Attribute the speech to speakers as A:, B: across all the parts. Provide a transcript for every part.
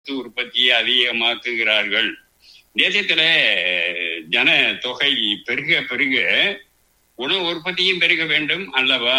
A: உற்பத்தியை அதிகமாக்குகிறார்கள் தேசத்துல ஜன தொகை பெருக பெருக உணவு உற்பத்தியும் பெருக வேண்டும் அல்லவா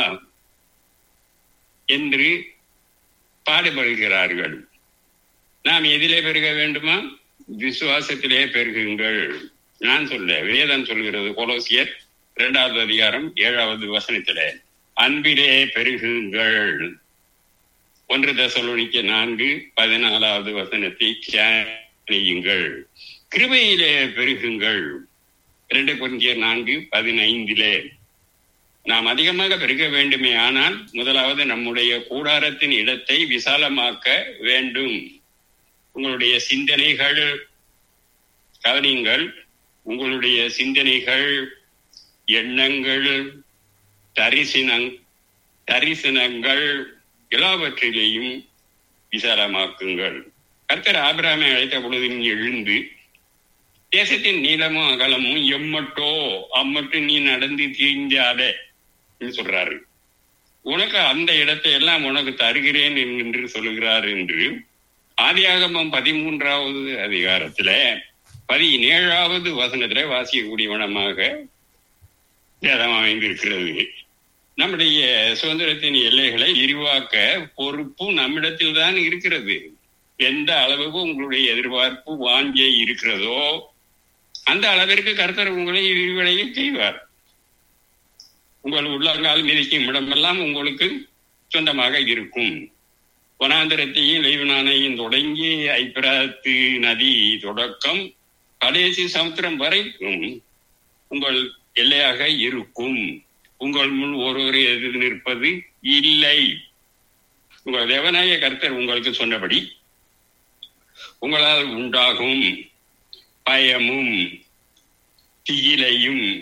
A: என்று பாடுபடுகிறார்கள் நாம் எதிலே பெருக வேண்டுமா விசுவாசத்திலே பெருகுங்கள் நான் சொல்ல வேதம் சொல்கிறது கொலோசியர் இரண்டாவது அதிகாரம் ஏழாவது வசனத்திலே அன்பிலே பெருகுங்கள் ஒன்று தசலோனிக்க நான்கு பதினாலாவது வசனத்தை தியானியுங்கள் கிருபையிலே பெருகுங்கள் இரண்டு குருந்தியர் நான்கு பதினைந்திலே நாம் அதிகமாக பெருக வேண்டுமே ஆனால் முதலாவது நம்முடைய கூடாரத்தின் இடத்தை விசாலமாக்க வேண்டும் உங்களுடைய சிந்தனைகள் கவனிங்கள் உங்களுடைய சிந்தனைகள் எண்ணங்கள் தரிசனங் தரிசனங்கள் எல்லாவற்றிலேயும் விசாலமாக்குங்கள் கர்த்தர் ஆபிராமை அழைத்த பொழுது நீ எழுந்து தேசத்தின் நீளமும் அகலமும் எம்மட்டோ அம்மட்டு நீ நடந்து தீஞ்சாத சொல்றாரு உனக்கு அந்த இடத்தை எல்லாம் உனக்கு தருகிறேன் என்று சொல்லுகிறார் என்று ஆதியாகமம் பதிமூன்றாவது அதிகாரத்துல பதினேழாவது வசனத்துல வாசிக்கக்கூடிய வனமாக வேதம் அமைந்திருக்கிறது நம்முடைய சுதந்திரத்தின் எல்லைகளை விரிவாக்க பொறுப்பு நம்மிடத்தில் தான் இருக்கிறது எந்த அளவுக்கு உங்களுடைய எதிர்பார்ப்பு வாங்கிய இருக்கிறதோ அந்த அளவிற்கு கர்த்தர் உங்களை விரிவடைய செய்வார் உங்கள் உள்ளங்கால் மிதிக்கும் இடமெல்லாம் உங்களுக்கு சொந்தமாக இருக்கும் வனாந்திரத்தையும் லைவனானையும் தொடங்கி ஐப்பிராத்து நதி தொடக்கம் கடைசி சமுத்திரம் வரைக்கும் உங்கள் எல்லையாக இருக்கும் உங்கள் முன் ஒருவர் எதிர் நிற்பது இல்லை உங்கள் தேவனாய கர்த்தர் உங்களுக்கு சொன்னபடி உங்களால் உண்டாகும் பயமும் தியிலையும்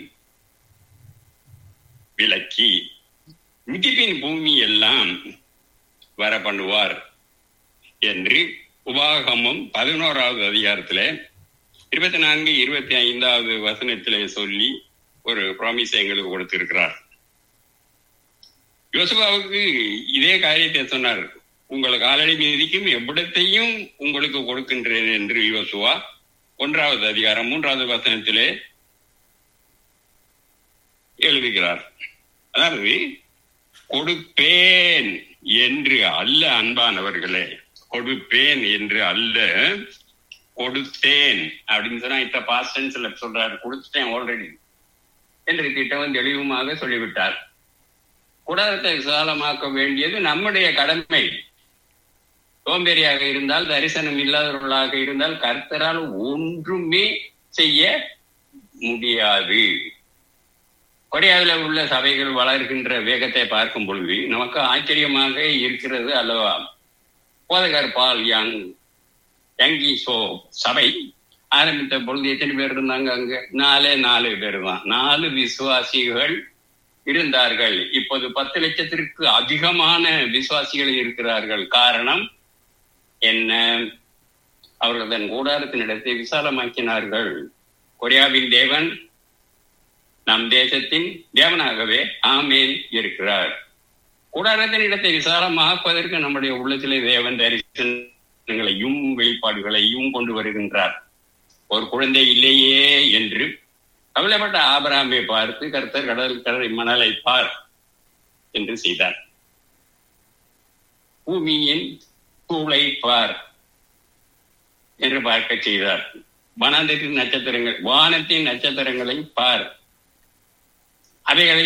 A: விலக்கி மிதிப்பின் பூமி எல்லாம் வர பண்ணுவார் என்று உபாகமம் பதினோராவது அதிகாரத்திலே இருபத்தி நான்கு இருபத்தி ஐந்தாவது வசனத்திலே சொல்லி ஒரு ப்ராமிஸ் எங்களுக்கு கொடுத்திருக்கிறார் யோசுவாவுக்கு இதே காரியத்தை சொன்னார் உங்கள் காலடி மீதிக்கும் எவ்விடத்தையும் உங்களுக்கு கொடுக்கின்றேன் என்று யோசுவா ஒன்றாவது அதிகாரம் மூன்றாவது வசனத்திலே எழுதுகிறார் அதாவது கொடுப்பேன் என்று அல்ல அன்பானவர்களே கொடுப்பேன் என்று அல்ல கொடுத்தேன் அப்படின்னு சொன்னா இத்த பாஸ்டன்ஸ்ல சொல்றாரு கொடுத்துட்டேன் ஆல்ரெடி என்று திட்டம் தெளிவுமாக சொல்லிவிட்டார் கூடாரத்தை விசாலமாக்க வேண்டியது நம்முடைய கடமை சோம்பேறியாக இருந்தால் தரிசனம் இல்லாதவர்களாக இருந்தால் கர்த்தரால் ஒன்றுமே செய்ய முடியாது கொரியாவில் உள்ள சபைகள் வளர்கின்ற வேகத்தை பார்க்கும் பொழுது நமக்கு ஆச்சரியமாக இருக்கிறது அல்லவா போதகர் பால் யாங் யங்கி சோ சபை ஆரம்பித்த பொழுது எத்தனை பேர் இருந்தாங்க அங்க நாலே நாலு பேர் தான் நாலு விசுவாசிகள் இருந்தார்கள் இப்போது பத்து லட்சத்திற்கு அதிகமான விசுவாசிகள் இருக்கிறார்கள் காரணம் என்ன அவர்கள் தன் கூடாரத்தின் இடத்தை விசாலமாக்கினார்கள் கொரியாவின் தேவன் நம் தேசத்தின் தேவனாகவே ஆமேன் இருக்கிறார் கூடாரத்தின் இடத்தை விசாலமாக்குவதற்கு நம்முடைய உள்ளத்திலே தேவன் தரிசனங்களையும் வெளிப்பாடுகளையும் கொண்டு வருகின்றார் ஒரு குழந்தை இல்லையே என்று கவலைப்பட்ட ஆபராமை பார்த்து கர்த்தர் கடல் கடலை மணலை பார் என்று செய்தார் பூமியின் தூளை பார் என்று பார்க்க செய்தார் வனாந்தத்தின் நட்சத்திரங்கள் வானத்தின் நட்சத்திரங்களை பார் அவைகளை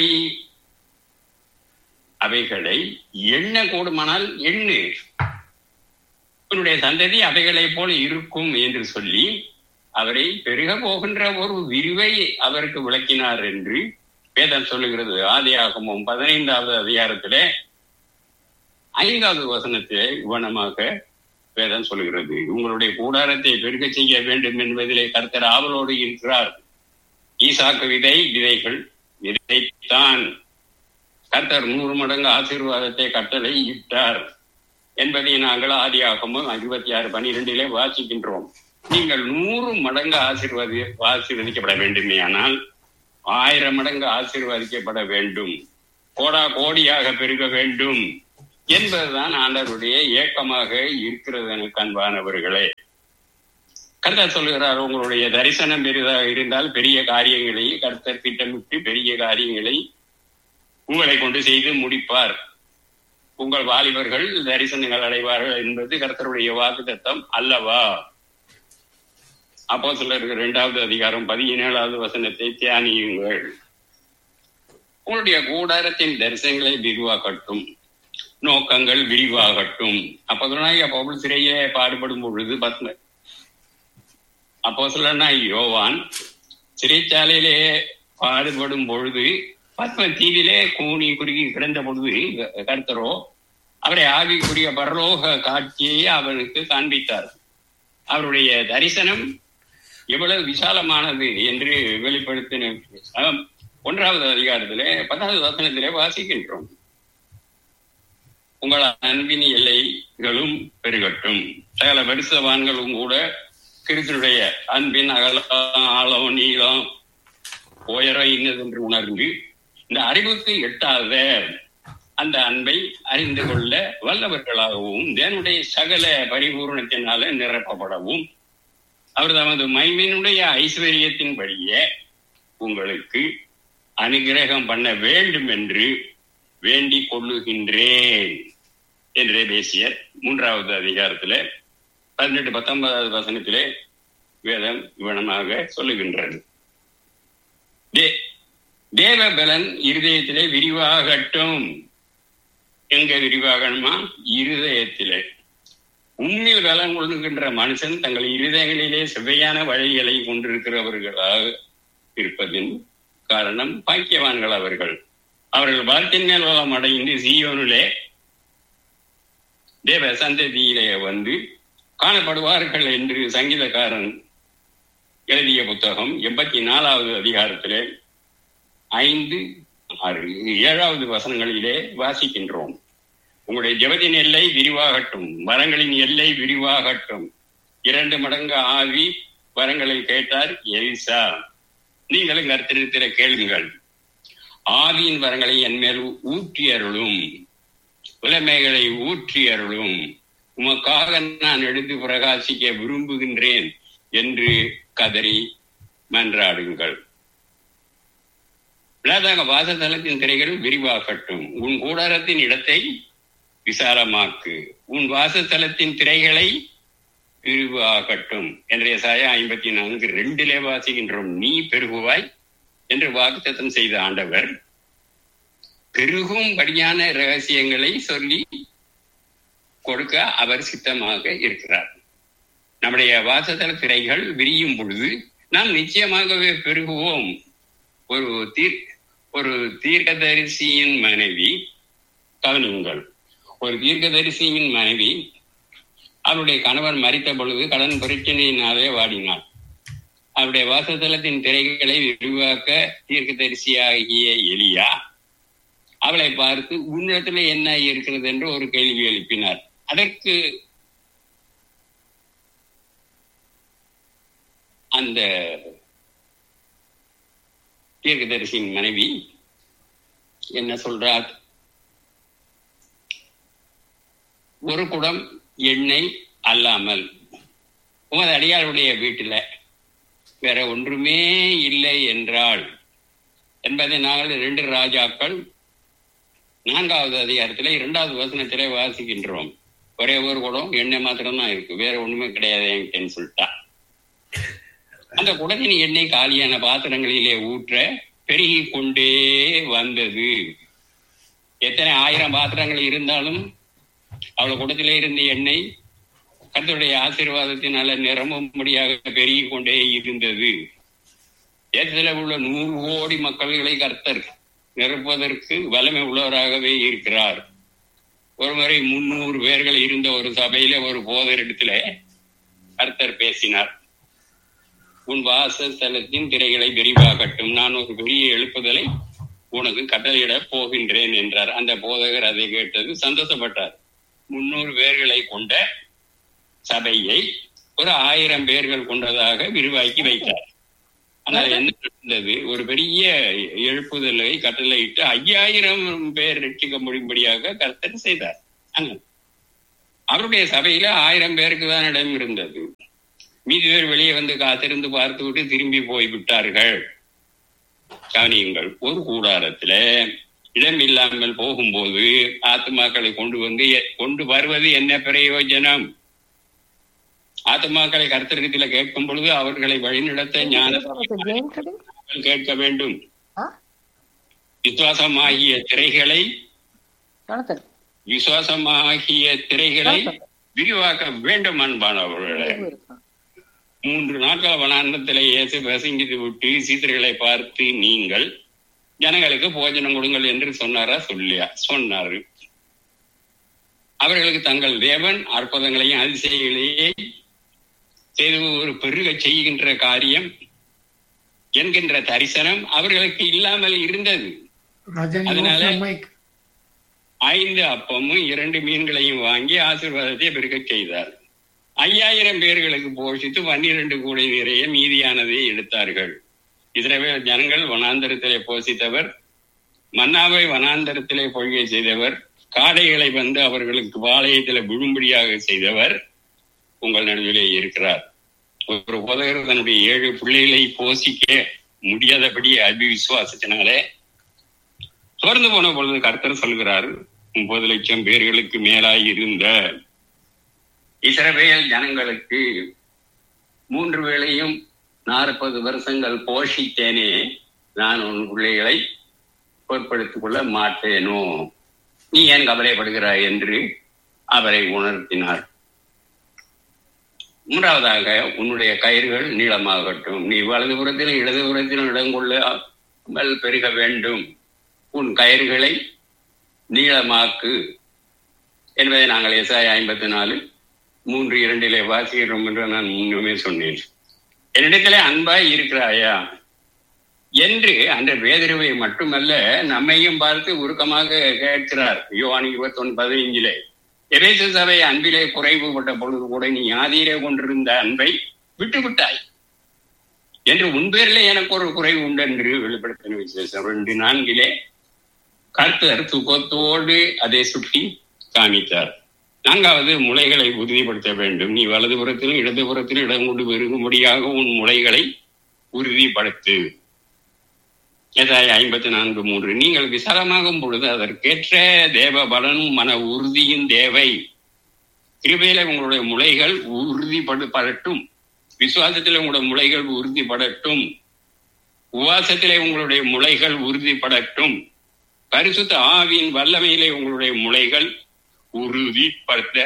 A: அவைகளை எண்ண கூடுமானால் எண்ணு உன்னுடைய சந்ததி அவைகளை போல இருக்கும் என்று சொல்லி அவரை பெருக போகின்ற ஒரு விரிவை அவருக்கு விளக்கினார் என்று வேதம் சொல்லுகிறது ஆதியாகமும் பதினைந்தாவது அதிகாரத்திலே ஐந்தாவது வசனத்திலே இவனமாக வேதம் சொல்கிறது உங்களுடைய கூடாரத்தை பெருக செய்ய வேண்டும் என்பதிலே கர்த்தர் ஆவலோடு இருக்கிறார் ஈசாக்கு விதை விதைகள் விதைத்தான் கர்த்தர் நூறு மடங்கு ஆசீர்வாதத்தை கட்டளை இட்டார் என்பதை நாங்கள் ஆதியாகமும் இருபத்தி ஆறு பனிரெண்டிலே வாசிக்கின்றோம் நீங்கள் நூறு மடங்கு ஆசீர்வாதி ஆசீர்வதிக்கப்பட வேண்டுமே ஆனால் ஆயிரம் மடங்கு ஆசீர்வதிக்கப்பட வேண்டும் கோடா கோடியாக பெருக வேண்டும் என்பதுதான் ஆண்டவருடைய ஏக்கமாக இருக்கிறது எனக்கு அன்பானவர்களே கர்த்தர் சொல்லுகிறார் உங்களுடைய தரிசனம் பெரிதாக இருந்தால் பெரிய காரியங்களை கர்த்தர் திட்டமிட்டு பெரிய காரியங்களை உங்களை கொண்டு செய்து முடிப்பார் உங்கள் வாலிபர்கள் தரிசனங்கள் அடைவார்கள் என்பது கர்த்தருடைய வாக்குத்தத்தம் அல்லவா அப்போ சிலருக்கு இரண்டாவது அதிகாரம் பதினேழாவது வசனத்தை தியானியுங்கள் உங்களுடைய கூடாரத்தின் தரிசனங்களை விரிவாக்கட்டும் நோக்கங்கள் விரிவாகட்டும் அப்போதனாய் பவுல் சிறையே பாடுபடும் பொழுது பத்ம அப்போ சொல்லனா யோவான் சிறைச்சாலையிலே பாடுபடும் பொழுது பத்ம தீவிலே கூணி குறுகி கிடந்த பொழுது கர்த்தரோ அவரை ஆவிக்குரிய பரலோக காட்சியை அவனுக்கு காண்பித்தார் அவருடைய தரிசனம் எவ்வளவு விசாலமானது என்று வெளிப்படுத்தின ஒன்றாவது அதிகாரத்திலே பத்தாவது வசனத்திலே வாசிக்கின்றோம் உங்கள் அன்பின் எல்லைகளும் பெருகட்டும் சகல வருஷவான்களும் கூட கிறிஸ்துடைய அன்பின் அகலம் ஆழம் நீளம் உயரம் இன்னது என்று உணர்ந்து இந்த அறிவுக்கு எட்டாத அந்த அன்பை அறிந்து கொள்ள வல்லவர்களாகவும் தேவனுடைய சகல பரிபூர்ணத்தினால நிரப்பப்படவும் அவர் தமது மைமினுடைய ஐஸ்வர்யத்தின்படியே உங்களுக்கு அனுகிரகம் பண்ண வேண்டும் என்று வேண்டிக் கொள்ளுகின்றேன் என்று பேசியர் மூன்றாவது அதிகாரத்திலே பதினெட்டு பத்தொன்பதாவது வசனத்திலே வேதம் இவனமாக சொல்லுகின்றது தேவ பலன் இருதயத்திலே விரிவாகட்டும் எங்க விரிவாகணுமா இருதயத்திலே உண்மையில் பலன் கொள்ளுகின்ற மனுஷன் தங்கள் இருதயங்களிலே செவ்வையான வழிகளை கொண்டிருக்கிறவர்களாக இருப்பதின் காரணம் பாக்கியவான்கள் அவர்கள் அவர்கள் பலத்தின் மேல் வளம் அடைந்து சீயோனிலே தேவ சந்ததியிலே வந்து காணப்படுவார்கள் என்று சங்கீதக்காரன் எழுதிய புத்தகம் எண்பத்தி நாலாவது அதிகாரத்திலே ஐந்து ஆறு ஏழாவது வசனங்களிலே வாசிக்கின்றோம் உங்களுடைய ஜெபத்தின் எல்லை விரிவாகட்டும் வரங்களின் எல்லை விரிவாகட்டும் இரண்டு மடங்கு ஆவி வரங்களை கேட்டார் எலிசா நீங்களும் கருத்திருக்கிற கேளுங்கள் ஆவியின் வரங்களை என் மேல் ஊற்றி அருளும் உலமைகளை ஊற்றி அருளும் உமக்காக நான் எடுத்து பிரகாசிக்க விரும்புகின்றேன் என்று கதறி மன்றாடுங்கள் விழாதாக வாசத்தலத்தின் திரைகள் விரிவாகட்டும் உன் கூடாரத்தின் இடத்தை விசாலமாக்கு உன் வாசத்தலத்தின் திரைகளை விரிவாகட்டும் என்ற சாயா ஐம்பத்தி நான்கு ரெண்டிலே வாசிக்கின்றோம் நீ பெருகுவாய் என்று வாக்குத்தத்தம் செய்த ஆண்டவர் பெருகும் படியான ரகசியங்களை சொல்லி கொடுக்க அவர் சித்தமாக இருக்கிறார் நம்முடைய வாசத்தல திரைகள் விரியும் பொழுது நாம் நிச்சயமாகவே பெருகுவோம் ஒரு தீர் ஒரு தீர்க்கதரிசியின் மனைவி கவனியுங்கள் ஒரு தீர்க்கதரிசியின் மனைவி அவருடைய கணவர் மறித்த பொழுது கடன் பிரச்சனையினாலே வாடினாள் அவருடைய வாசத்தலத்தின் திரைகளை விரிவாக்க தீர்க்கதரிசியாகிய எலியா அவளை பார்த்து உன்னிடத்துல என்ன இருக்கிறது என்று ஒரு கேள்வி எழுப்பினார் அதற்கு அந்த தீர்க்கதரிசியின் மனைவி என்ன சொல்றார் ஒரு குடம் எண்ணெய் அல்லாமல் உமது அடியாருடைய வீட்டில் வேற ஒன்றுமே இல்லை என்றால் என்பதை நாங்கள் இரண்டு ராஜாக்கள் நான்காவது அதிகாரத்தில் இரண்டாவது வசனத்திலே வாசிக்கின்றோம் ஒரே ஒரு குடம் எண்ணெய் மாத்திரம்தான் இருக்கு வேற ஒண்ணுமே கிடையாது என்கிட்டன்னு சொல்லிட்டா அந்த குடத்தின் எண்ணெய் காலியான பாத்திரங்களிலே ஊற்ற பெருகி கொண்டே வந்தது எத்தனை ஆயிரம் பாத்திரங்கள் இருந்தாலும் அவள் குடத்திலே இருந்த எண்ணெய் கர்த்தருடைய ஆசீர்வாதத்தினால நிரம்பும்படியாக பெருகி கொண்டே இருந்தது தேசத்தில் உள்ள நூறு கோடி மக்கள்களை கர்த்தர் நிரப்புவதற்கு வலிமை உள்ளவராகவே இருக்கிறார் ஒரு முறை முன்னூறு பேர்கள் இருந்த ஒரு சபையில ஒரு போதரிடத்துல கர்த்தர் பேசினார் உன் வாசஸ்தலத்தின் திரைகளை விரிவாகட்டும் நான் ஒரு பெரிய எழுப்புதலை உனக்கு கட்டளையிட போகின்றேன் என்றார் அந்த போதகர் அதை கேட்டது சந்தோஷப்பட்டார் முன்னூறு பேர்களை கொண்ட சபையை ஒரு ஆயிரம் பேர்கள் கொண்டதாக விரிவாக்கி வைத்தார் ஆனால் என்ன நடந்தது ஒரு பெரிய எழுப்புதலை கட்டளையிட்டு ஐயாயிரம் பேர் ரட்சிக்க முடியும்படியாக கர்த்தர் செய்தார் அங்க. அவருடைய சபையில ஆயிரம் பேருக்கு தான் இடம் இருந்தது மீதி பேர் வெளியே வந்து காத்திருந்து பார்த்து விட்டு திரும்பி போய் விட்டார்கள் கவனியுங்கள் ஒரு கூடாரத்துல இடம் இல்லாமல் போகும்போது ஆத்துமாக்களை கொண்டு வந்து எ- கொண்டு வருவது என்ன பிரயோஜனம் ஆத்துமாக்களை கருத்தரிடத்தில் கேட்கும் பொழுது அவர்களை வழிநடத்த ஞான
B: ஜெயின் கடி
A: கேட்க வேண்டும்
B: ஆ
A: விசுவாசமாகிய திரைகளை
B: ஜானத்தன்
A: விசுவாசமாகிய திரைகளை விரிவாக்க வேண்டும் அன்பானவர்களே மூன்று நாட்கள் வனாந்தத்திலே இயேசு பிரசங்கித்து விட்டு சீத்தர்களை பார்த்து நீங்கள் ஜனங்களுக்கு போஜனம் கொடுங்கள் என்று சொன்னாரா சொல்லியா சொன்னாரு அவர்களுக்கு தங்கள் தேவன் அற்புதங்களையும் அதிசயங்களையே செய்து ஒரு பெருக செய்கின்ற காரியம் என்கின்ற தரிசனம் அவர்களுக்கு இல்லாமல் இருந்தது
C: Rajan, you
A: அதனால-
C: off your mic.
A: ஐந்து அப்பமும் இரண்டு மீன்களையும் வாங்கி ஆசீர்வாதத்தை பெருகச் செய்தார் ஐயாயிரம் பேர்களுக்கு போஷித்து பன்னிரண்டு கூடை நிறைய மீதியானதை எடுத்தார்கள் இஸ்ரவேல் ஜனங்கள் வனாந்தரத்திலே போஷித்தவர் மன்னாவை வனாந்தரத்திலே பொழிய செய்தவர் காடைகளை வந்து அவர்களுக்கு பாளையத்திலே விழும்படியாக செய்தவர் உங்கள் நடுவிலே இருக்கிறார் ஒரு போதகர் தன்னுடைய ஏழு பிள்ளைகளை போஷிக்க முடியாதபடி அபிவிசுவாசத்தினாலே சோர்ந்து போன பொழுது கர்த்தர் சொல்கிறார் முப்பது லட்சம் பேர்களுக்கு மேலாய் இருந்த இஸ்ரவேல் ஜனங்களுக்கு மூன்று வேளையும் நாற்பது வருஷங்கள் போஷித்தேனே நான் உன் பிள்ளைகளை பொருட்படுத்திக் கொள்ள மாட்டேனோ நீ ஏன் கவலைப்படுகிறாய் என்று அவரை உணர்த்தினார் மூன்றாவதாக உன்னுடைய கயிறுகள் நீளமாகட்டும் நீ வலதுபுறத்திலும் இடதுபுறத்திலும் இடம் கொள்ளாமல் பெருக வேண்டும் உன் கயிறுகளை நீளமாக்கு என்பதை நாங்கள் எஸ்ஐ ஐம்பத்தி நாலு மூன்று இரண்டிலே வாசிக்கிறோம் என்று நான் முன்னுமே சொன்னேன் என்னிடத்திலே அன்பாய் இருக்கிறாயா என்று அந்த வேதிரவை மட்டுமல்ல நம்மையும் பார்த்து உருக்கமாக கேட்கிறார் யோவான் இருபத்தொன்னு பதினைஞ்சிலே எரேசு சபை அன்பிலே குறைவுபட்ட பொழுது கூட நீ ஆதியிலே கொண்டிருந்த அன்பை விட்டு விட்டாய் என்று உன் பேரிலே எனக்கு ஒரு குறைவு உண்டு என்று வெளிப்படுத்தின விசேஷம் ரெண்டு நான்கிலே கர்த்தர் துக்கத்தோடு அதை சுட்டி காமித்தார் நான்காவது முளைகளை உறுதிப்படுத்த வேண்டும் நீ வலதுபுறத்திலும் இடதுபுறத்திலும் இடம் கொண்டு பெருகும்படியாக உன் முளைகளை உறுதிப்படுத்து ஏதாய் ஐம்பத்தி நான்கு மூன்று நீங்கள் விசாலமாகும் பொழுது அதற்கேற்ற தேவ பலனும் மன உறுதியும் தேவை கிருபையில உங்களுடைய முளைகள் உறுதிப்படட்டும் விசுவாசத்திலே உங்களுடைய முளைகள் உறுதிப்படட்டும் உவாசத்திலே உங்களுடைய முளைகள் உறுதிப்படட்டும் பரிசுத்த ஆவியின் வல்லமையிலே உங்களுடைய முளைகள் உறுதிப்படுத்த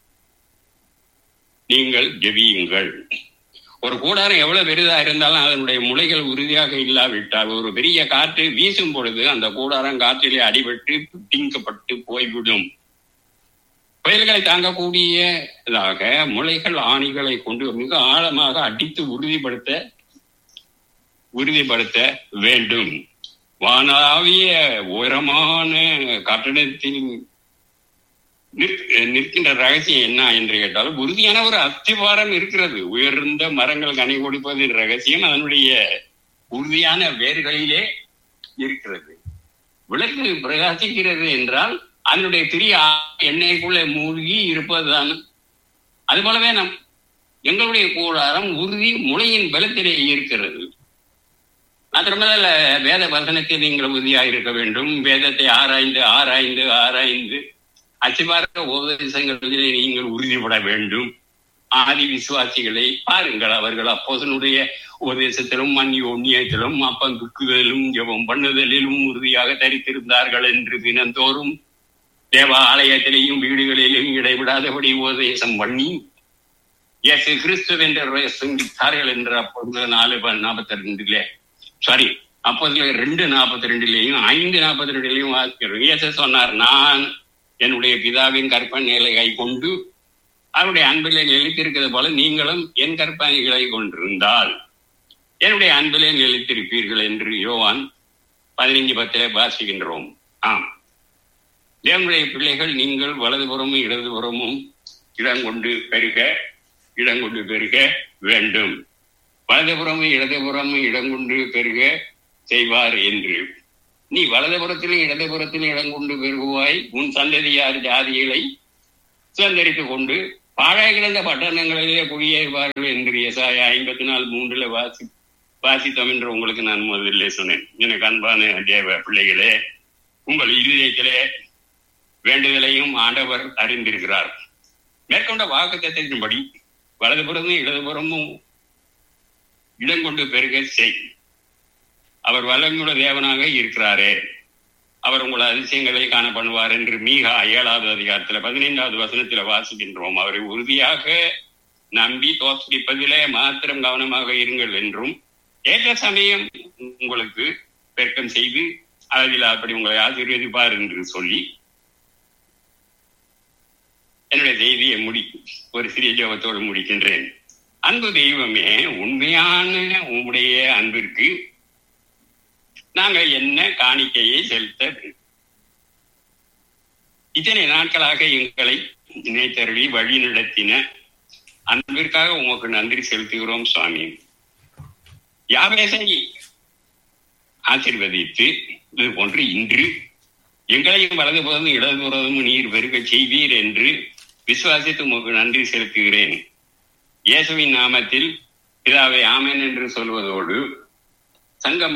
A: நீங்கள் ஜெபியுங்கள் ஒரு கூடாரம் எவ்வளவு பெரிதா இருந்தாலும் அதனுடைய முளைகள் உறுதியாக இல்லாவிட்டால் ஒரு பெரிய காற்று வீசும் பொழுது அந்த கூடாரம் காற்றிலே அடிபட்டு திங்கப்பட்டு போய்விடும் புயல்களை தாங்கக்கூடியதாக முளைகள் ஆணிகளை கொண்டு மிக ஆழமாக அடித்து உறுதிப்படுத்த உறுதிப்படுத்த வேண்டும் வானாவிய உயரமான கட்டடத்தில் நிற்க- நிற்கின்ற ரகசியம் என்ன என்று கேட்டால் உறுதியான ஒரு அஸ்திவாரம் இருக்கிறது உயர்ந்த மரங்கள் கனி கொடுப்பதின் ரகசியம் அதனுடைய உறுதியான வேர்களிலே இருக்கிறது விளக்கு பிரகாசிக்கிறது என்றால் அதனுடைய திரிய எண்ணெய்க்குள்ளே மூழ்கி இருப்பதுதான் அது போலவே நம் எங்களுடைய கூடாரம் உறுதி முளையின் பலத்திலே இருக்கிறது மாத்திரமல்ல வேத வசனத்தில் நீங்கள் உறுதியாக இருக்க வேண்டும் வேதத்தை ஆராய்ந்து ஆராய்ந்து ஆராய்ந்து அச்சிபார்க்க உபதேசங்களிலே நீங்கள் உறுதிப்பட வேண்டும் ஆதி விசுவாசிகளை பாருங்கள் அவர்கள் அப்போதனுடைய உபதேசத்திலும் மண் ஒன்னியத்திலும் அப்பம் துக்குதலும் ஜெபம் பண்ணுதலிலும் உறுதியாக தரித்திருந்தார்கள் என்று தினந்தோறும் தேவ ஆலயத்திலேயும் வீடுகளிலும் இடைவிடாதபடி உபதேசம் பண்ணி இயேசு கிறிஸ்து என்று சந்தித்தார்கள் என்று அப்போது நாலு நாற்பத்தி ரெண்டுல சாரி அப்போதுல ரெண்டு நாற்பத்தி ரெண்டுலயும் ஐந்து நாற்பத்தி ரெண்டுலயும் வாசிக்கிறோம் இயேசு சொன்னார் நான் என்னுடைய பிதாவின் கற்பனைகளை கை கொண்டு அவருடைய அன்பிலே நிலைத்திருக்கிறது போல நீங்களும் என் கற்பனைகளை கொண்டிருந்தால் என்னுடைய அன்பிலே நிலைத்திருப்பீர்கள் என்று யோவான் பதினைஞ்சு பத்திலே வாசிக்கின்றோம் ஆம் தேவனுடைய பிள்ளைகள் நீங்கள் வலதுபுறமும் இடதுபுறமும் இடம் கொண்டு பெருக இடம் கொண்டு பெருக வேண்டும் வலதுபுறமும் இடதுபுறமும் இடம் கொண்டு பெருக செய்வார் என்று நீ வலதுபுறத்திலும் இடதுபுறத்திலும் இடம் கொண்டு பெருகுவாய் உன் சந்ததியார் ஜாதிகளை சுதந்திரித்துக் கொண்டு பாழாய் கிடந்த பட்டணங்களிலே குடியேறுவார்கள் என்று எசாய ஐம்பத்தி நாலு மூன்றுல வாசி வாசித்தோம் என்று உங்களுக்கு நான் முதலிலே சொன்னேன் எனக்கு அன்பான தேவ பிள்ளைகளே உங்கள் இருதயத்திலே வேண்டுதலையும் ஆண்டவர் அறிந்திருக்கிறார் மேற்கொண்ட வாக்குத்தத்தின்படி வலதுபுறமும் இடதுபுறமும் இடம் கொண்டு பெருக செய் அவர் வல்லமையுள்ள தேவனாக இருக்கிறாரே அவர் உங்கள் அதிசயங்களை காண பண்ணுவார் என்று மீகா ஏழாவது அதிகாரத்துல பதினைந்தாவது வசனத்துல வாசிக்கின்றோம் அவரை உறுதியாக நம்பி தோற்கடிப்பதிலே மாத்திரம் கவனமாக இருங்கள் என்றும் ஏற்ற சமயம் உங்களுக்கு பெருக்கம் செய்து அதில் அப்படி உங்களை ஆசீர்வதிப்பார் என்று சொல்லி என்னுடைய செய்தியை முடி ஒரு சிறிய ஜபத்தோடு முடிக்கின்றேன் அன்பு தெய்வமே உண்மையான உம்முடைய அன்பிற்கு நாங்கள் என்ன காணிக்கையை செலுத்த வேண்டும்? இத்தனை நாட்களாக எங்களை நினைத்தருளி வழி நடத்தின அன்பிற்காக உமக்கு நன்றி செலுத்துகிறோம் சுவாமி யாவேசை ஆசிர்வதித்து இது போன்று இன்று எங்களையும் வலது புறமும் இடது புறமும் நீர் பெருக செய்வீர் என்று விசுவாசித்து உமக்கு நன்றி செலுத்துகிறேன் இயேசுவின் நாமத்தில் பிதாவை ஆமென் என்று சொல்வதோடு சங்கம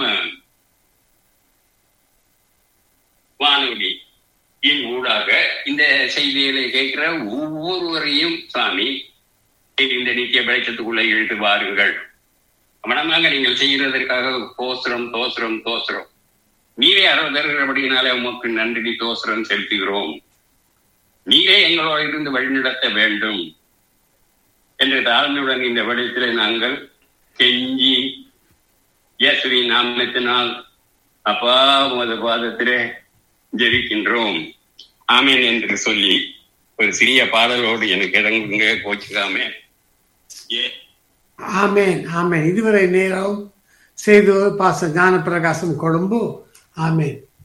A: வானொலி இன் ஊடாக இந்த செய்திகளை கேட்கிற ஒவ்வொருவரையும் சாமி இந்த நித்திய வெளிச்சத்துக்குள்ள இழுத்து வாருங்கள் மனமாக நீங்கள் செய்கிறதற்காக தோசுரம் தோசுரம் தோசுரம் நீரே அறவு தருகிறபடினாலே உமக்கு நன்றி தோசுரம் செலுத்துகிறோம் நீரே எங்களோடு இருந்து வழிநடத்த வேண்டும் என்ற தாழ்மையுடன் இந்த வழியத்திலே நாங்கள் கெஞ்சி இயேசுவின் நாமத்தினால் அப்பா உமது பாதத்திலே ஜெபிக்கின்றோம் ஆமேன் என்று சொல்லி ஒரு சிறிய பாடலோடு எனக்கு இறங்குங்க கோச்சுக்காம ஏ
C: ஆமேன் ஆமேன் இதுவரை நேரம் செய்து பாச ஞான பிரகாசம் கொழும்பு ஆமேன்